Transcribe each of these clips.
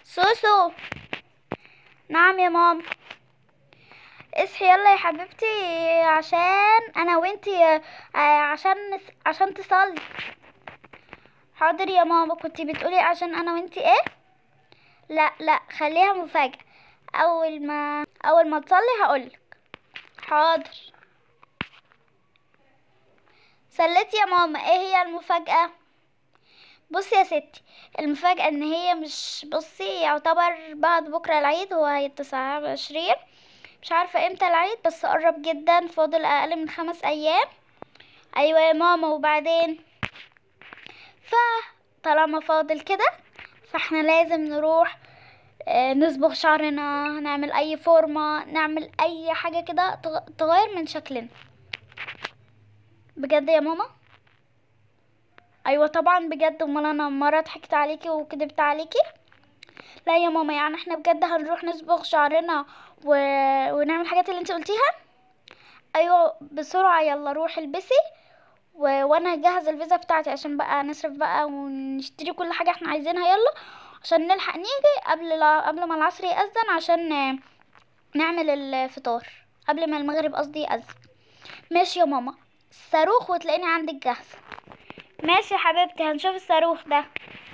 سوسو نعم يا ماما اصحي يلا يا حبيبتي عشان انا وانتي آه، عشان عشان تصلي حاضر يا ماما كنتي بتقولي عشان انا وانتي ايه لا لا خليها مفاجأة اول ما اول ما تصلي هقولك حاضر صليت يا ماما ايه هي المفاجأة بصي يا ستي المفاجأة ان هي مش بصي يعتبر بعد بكرة العيد هو التسعة وعشرين مش عارفة امتى العيد بس قرب جدا فاضل اقل من خمس ايام ايوه يا ماما وبعدين فطالما فاضل كده فاحنا لازم نروح آه، نصبغ شعرنا نعمل اي فورمة نعمل اي حاجة كده تغ- تغير من شكلنا بجد يا ماما ايوه طبعا بجد امال انا مرة ضحكت عليكي وكدبت عليكي لا يا ماما يعني احنا بجد هنروح نصبغ شعرنا و... ونعمل الحاجات اللي انت قلتيها ايوه بسرعة يلا روحي البسي و... وانا هجهز الفيزا بتاعتي عشان بقى نصرف بقى ونشتري كل حاجة احنا عايزينها يلا عشان نلحق نيجي قبل لا... قبل ما العصر يأذن عشان آه، نعمل الفطار قبل ما المغرب قصدي يأذن ماشي يا ماما الصاروخ وتلاقيني عندك جاهزة ماشي يا حبيبتي هنشوف الصاروخ ده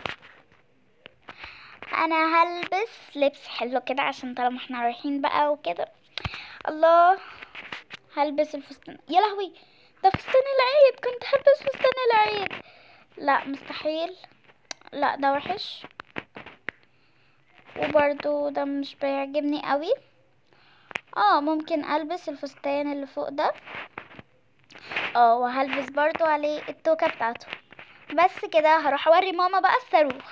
انا هلبس لبس حلو كده عشان طالما احنا رايحين بقى وكده الله هلبس الفستان يا لهوي ده فستان العيد كنت هلبس فستان العيد لا مستحيل لا ده وحش وبرضو ده مش بيعجبني قوي اه ممكن البس الفستان اللي فوق ده اه وهلبس برضو عليه التوكة بتاعته بس كده هروح اوري ماما بقى الصاروخ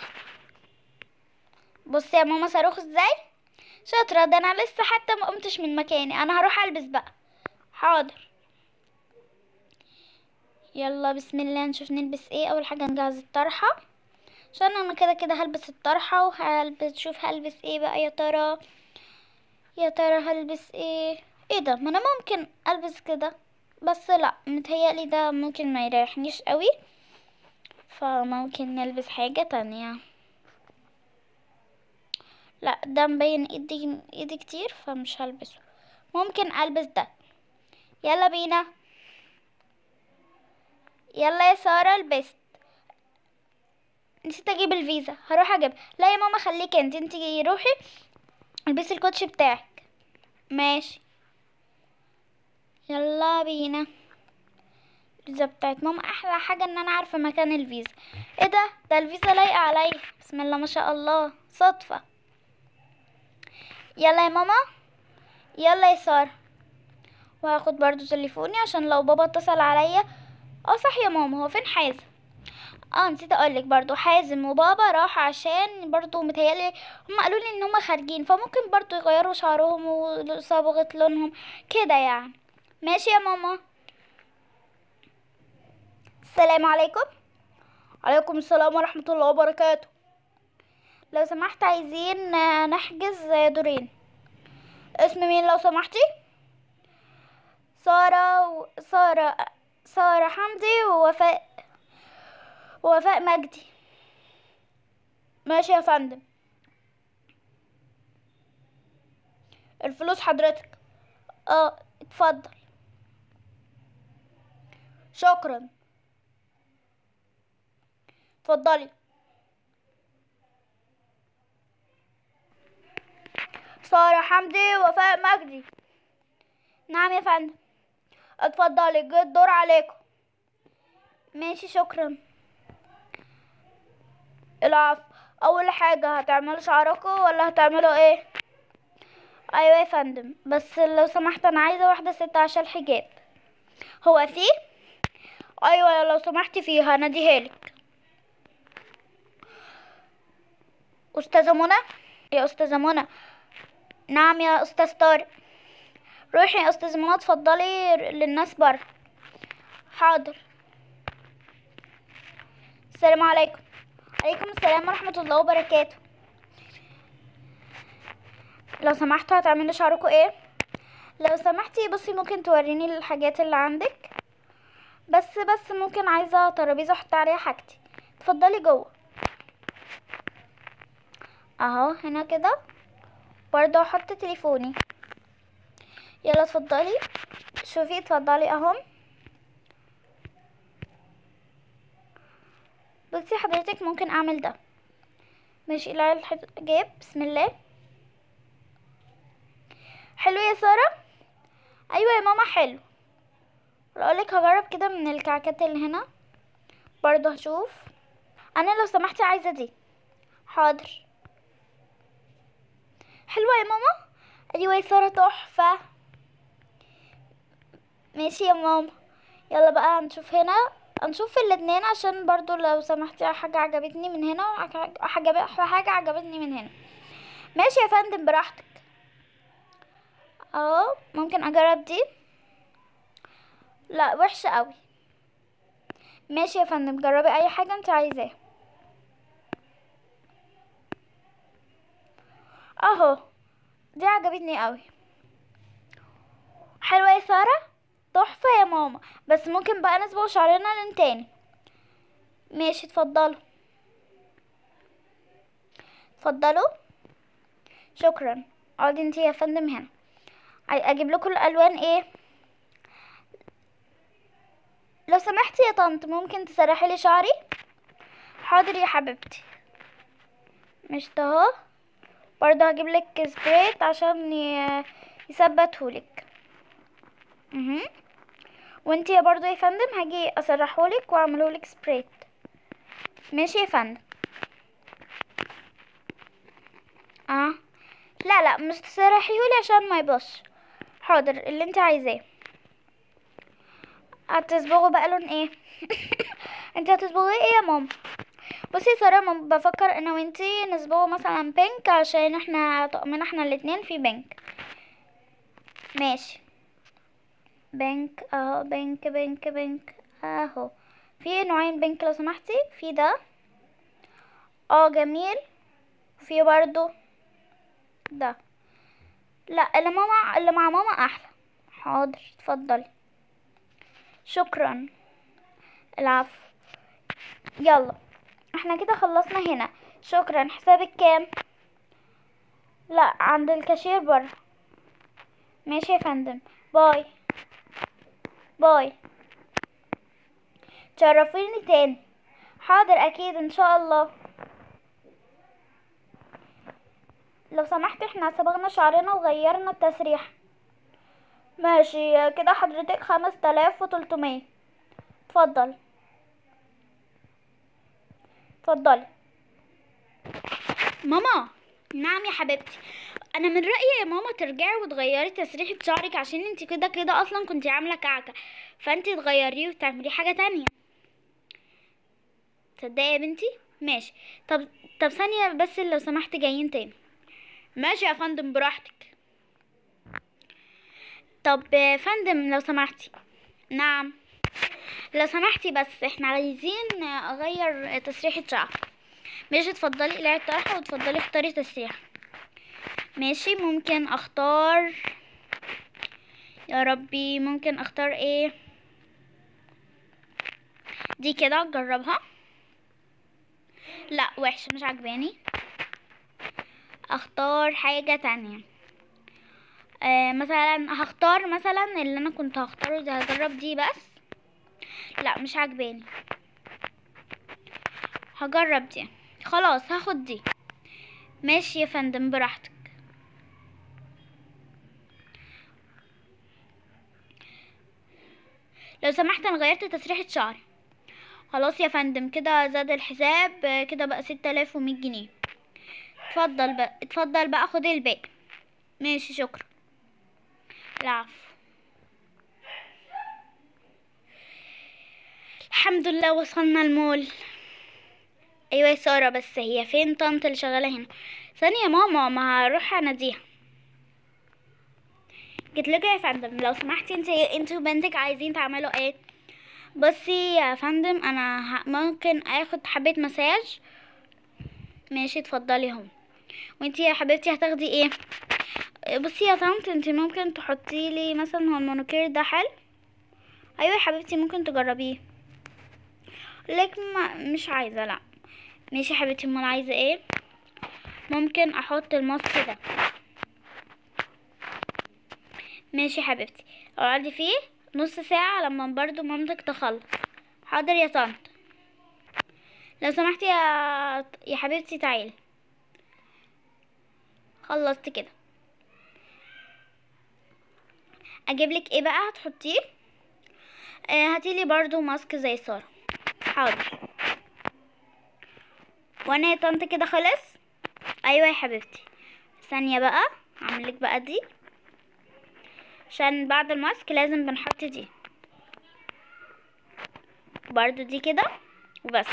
بصي يا ماما صاروخ ازاي شاطرة ده انا لسه حتى ما قمتش من مكاني انا هروح البس بقى حاضر يلا بسم الله نشوف نلبس ايه اول حاجة نجهز الطرحة عشان انا كده كده هلبس الطرحة وهلبس شوف هلبس ايه بقى يا ترى يا ترى هلبس ايه ايه ده ما انا ممكن البس كده بس لا متهيألي ده ممكن ما يريحنيش قوي فممكن نلبس حاجة تانية لا ده مبين ايدي ايدي كتير فمش هلبسه ممكن البس ده يلا بينا يلا يا سارة لبست نسيت اجيب الفيزا هروح اجيب لا يا ماما خليكي انت انت روحي البسي الكوتشي بتاعك ماشي يلا بينا الفيزا بتاعت ماما احلى حاجه ان انا عارفه مكان الفيزا ايه ده ده الفيزا لايقه عليا بسم الله ما شاء الله صدفه يلا يا ماما يلا يا ساره وهاخد برضو تليفوني عشان لو بابا اتصل عليا اه صح يا ماما هو فين حازم اه نسيت اقولك برضو حازم وبابا راحوا عشان برضو متهيألي هم قالوا لي ان هم خارجين فممكن برضو يغيروا شعرهم وصبغة لونهم كده يعني ماشي يا ماما السلام عليكم عليكم السلام ورحمة الله وبركاته لو سمحت عايزين آه، نحجز آه، دورين اسم مين لو سمحتي سارة و... سارة سارة حمدي ووفاء ووفاء مجدي ماشي يا فندم الفلوس حضرتك اه اتفضل شكرا اتفضلي سارة حمدي ووفاء مجدي نعم يا فندم اتفضلي جه الدور عليكم ماشي شكرا العفو اول حاجة هتعملوا شعركم ولا هتعملوا ايه ايوه يا فندم بس لو سمحت انا عايزة واحدة ست عشان الحجاب هو فيه ايوه لو سمحتي فيها ناديها لك استاذة منى يا استاذة منى نعم يا استاذ طارق روحي يا استاذة منى اتفضلي للناس بره حاضر السلام عليكم عليكم السلام ورحمة الله وبركاته لو سمحتوا هتعملوا شعركم ايه لو سمحتي بصي ممكن توريني الحاجات اللي عندك بس بس ممكن عايزة ترابيزة احط عليها حاجتي اتفضلي جوه اهو هنا كده برضه احط تليفوني يلا اتفضلي شوفي اتفضلي اهو بصي حضرتك ممكن اعمل ده ماشي الى الحجاب بسم الله حلو يا سارة ايوه يا ماما حلو اقولك هجرب كده من الكعكات اللي هنا برضه هشوف انا لو سمحتي عايزه دي حاضر حلوه يا ماما ايوه يا ساره تحفه ماشي يا ماما يلا بقى هنشوف هنا هنشوف الاتنين عشان برضو لو سمحتي حاجه عجبتني من هنا وحاجه حاجه عجبتني من هنا ماشي يا فندم براحتك اهو ممكن اجرب دي لا وحشه قوي ماشي يا فندم جربي اي حاجه انت عايزاها اهو دي عجبتني قوي حلوه يا ساره تحفه يا ماما بس ممكن بقى نصبغ شعرنا لون تاني ماشي اتفضلوا اتفضلوا شكرا اقعدي انتي يا فندم هنا اجيب لكم الالوان ايه لو سمحتي يا طنط ممكن تسرحي لي شعري حاضر يا حبيبتي مش ده اهو برضه هجيب لك سبريت عشان يثبتهولك اها وانتي برضه يا فندم هاجي اسرحهولك واعملهولك سبريت ماشي يا فندم اه لا لا مش تسرحيهولي عشان ما يبصش حاضر اللي انت عايزاه هتصبغوا بقى لون ايه انت هتصبغي ايه يا ماما بصي ساره ماما بفكر انا وانتي نصبغه مثلا بينك عشان احنا طقمنا احنا الاتنين في بينك ماشي بينك اهو بينك بينك بينك اهو في نوعين بينك لو سمحتي في ده اه جميل في برضو ده لا اللي ماما اللي مع ماما احلى حاضر اتفضلي شكرا العفو يلا احنا كده خلصنا هنا شكرا حسابك كام لا عند الكاشير بره ماشي يا فندم باي باي تشرفيني تاني حاضر اكيد ان شاء الله لو سمحت احنا صبغنا شعرنا وغيرنا التسريح ماشي كده حضرتك خمس تلاف وتلتمية اتفضل اتفضلي ماما نعم يا حبيبتي انا من رايي يا ماما ترجعي وتغيري تسريحه شعرك عشان انت كده كده اصلا كنت عامله كعكه فانت تغيريه وتعمليه حاجه تانية تصدقي يا بنتي ماشي طب طب ثانيه بس لو سمحت جايين تاني ماشي يا فندم براحتك طب فندم لو سمحتي نعم لو سمحتي بس احنا عايزين اغير تسريحة شعر ماشي اتفضلي اقلعي الطرحة وتفضلي اختاري تسريح ماشي ممكن اختار يا ربي ممكن اختار ايه دي كده جربها لا وحشة مش عجباني اختار حاجة تانية آه مثلا هختار مثلا اللي انا كنت هختاره ده هجرب دي بس لا مش عجباني هجرب دي خلاص هاخد دي ماشي يا فندم براحتك لو سمحت انا غيرت تسريحة شعري خلاص يا فندم كده زاد الحساب كده بقى ستة الاف ومية جنيه اتفضل بقى اتفضل بقى خد الباقي ماشي شكرا العفو الحمد لله وصلنا المول ايوه يا ساره بس هي فين طنط اللي شغاله هنا ثانيه يا ماما ما هروح اناديها جيت لك يا فندم لو سمحتي انت انت وبنتك عايزين تعملوا ايه بصي يا فندم انا ه... ممكن اخد حبه مساج ماشي اتفضلي اهو وانتي يا حبيبتي هتاخدي ايه بصي يا طنط انت ممكن تحطي لي مثلا هو المونوكير ده حلو ايوه يا حبيبتي ممكن تجربيه لك ما مش عايزه لا ماشي يا حبيبتي امال عايزه ايه ممكن احط الماسك ده ماشي يا حبيبتي اقعدي فيه نص ساعة لما برضو مامتك تخلص حاضر يا طنط لو سمحتي يا يا حبيبتي تعالي خلصت كده اجيب لك ايه بقى هتحطيه آه هاتيلي برضو ماسك زي سارة حاضر وانا يا طنط كده خلص ايوه يا حبيبتي ثانيه بقى اعمل لك بقى دي عشان بعد الماسك لازم بنحط دي برضو دي كده وبس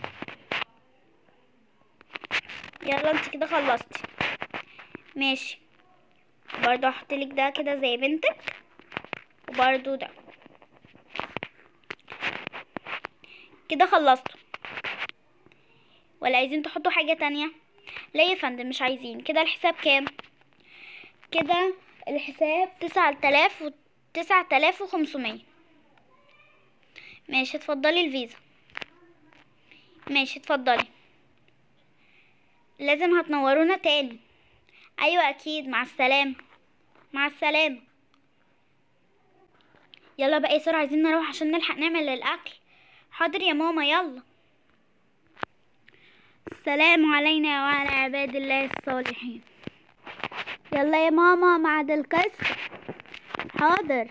يلا انت كده خلصتي ماشي برضو احط لك ده كده زي بنتك وبرضو ده كده خلصتوا ولا عايزين تحطوا حاجة تانية لا يا فندم مش عايزين كده الحساب كام كده الحساب تسعة تلاف و تسعة تلاف وخمسمية ماشي اتفضلي الفيزا ماشي اتفضلي لازم هتنورونا تاني ايوه اكيد مع السلامة مع السلامة يلا بقى يا سارة عايزين نروح عشان نلحق نعمل الاكل حاضر يا ماما يلا السلام علينا وعلى عباد الله الصالحين يلا يا ماما معد القسط حاضر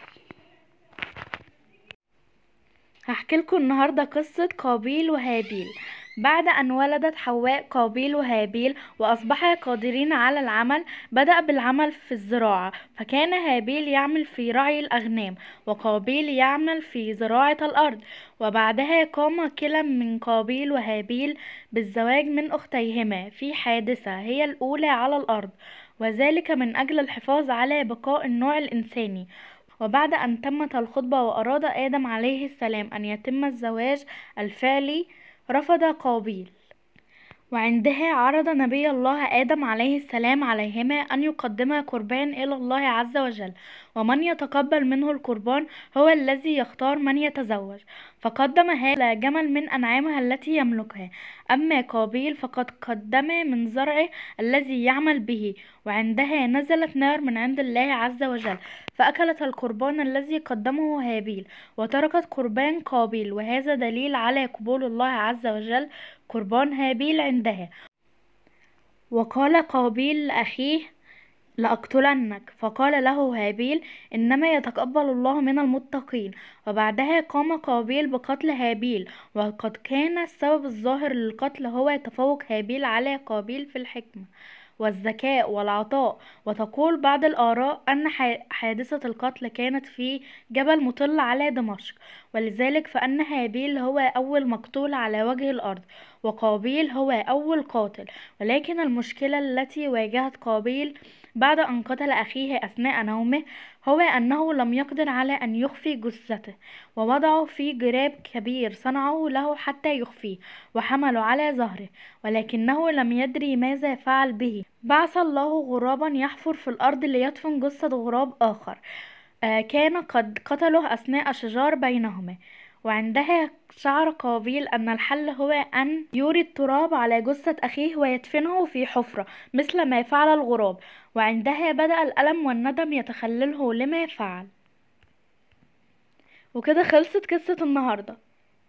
هحكي لكم النهاردة قصة قابيل وهابيل بعد أن ولدت حواء قابيل وهابيل وأصبحا قادرين على العمل بدأ بالعمل في الزراعة فكان هابيل يعمل في رعي الأغنام وقابيل يعمل في زراعة الأرض وبعدها قام كلا من قابيل وهابيل بالزواج من أختيهما في حادثة هي الأولى على الأرض وذلك من أجل الحفاظ على بقاء النوع الإنساني وبعد أن تمت الخطبة وأراد آدم عليه السلام أن يتم الزواج الفعلي رفض قابيل وعندها عرض نبي الله آدم عليه السلام عليهما أن يقدما قربان إلى الله عز وجل ومن يتقبل منه القربان هو الذي يختار من يتزوج فقدم هذا جمل من أنعامها التي يملكها أما قابيل فقد قدم من زرعه الذي يعمل به وعندها نزلت نار من عند الله عز وجل فأكلت القربان الذي قدمه هابيل وتركت قربان قابيل وهذا دليل على قبول الله عز وجل قربان هابيل عندها وقال قابيل لأخيه لأقتلنك فقال له هابيل إنما يتقبل الله من المتقين وبعدها قام قابيل بقتل هابيل وقد كان السبب الظاهر للقتل هو تفوق هابيل على قابيل في الحكمة والذكاء والعطاء وتقول بعض الآراء أن حادثة القتل كانت في جبل مطل على دمشق ولذلك فأن هابيل هو أول مقتول على وجه الأرض وقابيل هو أول قاتل ولكن المشكلة التي واجهت قابيل بعد أن قتل أخيه أثناء نومه هو أنه لم يقدر على أن يخفي جثته ووضعه في جراب كبير صنعه له حتى يخفيه وحمله على ظهره ولكنه لم يدري ماذا فعل به بعث الله غرابا يحفر في الأرض ليدفن جثة غراب آخر آه كان قد قتله أثناء شجار بينهما وعندها شعر قابيل أن الحل هو أن يوري التراب على جثة أخيه ويدفنه في حفرة مثل ما فعل الغراب وعندها بدأ الألم والندم يتخلله لما فعل وكده خلصت قصة النهاردة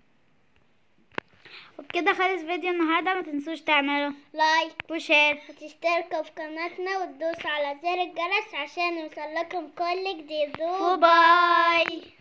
وبكده خلص فيديو النهارده ما تنسوش تعملوا لايك وشير وتشتركوا في قناتنا وتدوسوا على زر الجرس عشان يوصلكم كل جديد وباي